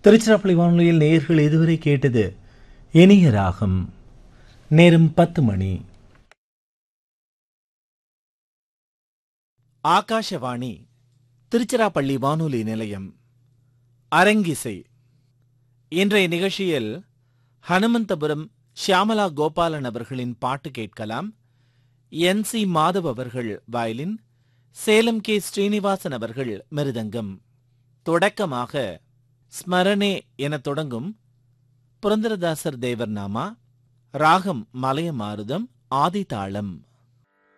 திருச்சிராப்பள்ளி வானொலியில் நேயர்கள் இதுவரை கேட்டது இனிய ராகம் நேரம் பத்து மணி ஆகாஷவாணி திருச்சிராப்பள்ளி வானொலி நிலையம் அரங்கிசை இன்றைய நிகழ்ச்சியில் ஹனுமந்தபுரம் ஷியாமலா கோபாலன் அவர்களின் பாட்டு கேட்கலாம் என் சி மாதவ் அவர்கள் வயலின் சேலம் கே ஸ்ரீனிவாசன் அவர்கள் மிருதங்கம் தொடக்கமாக ஸ்மரணே என தொடங்கும் புரந்தரதாசர் தேவர் நாமா ராகம் மலையமாருதம் ஆதிதாளம்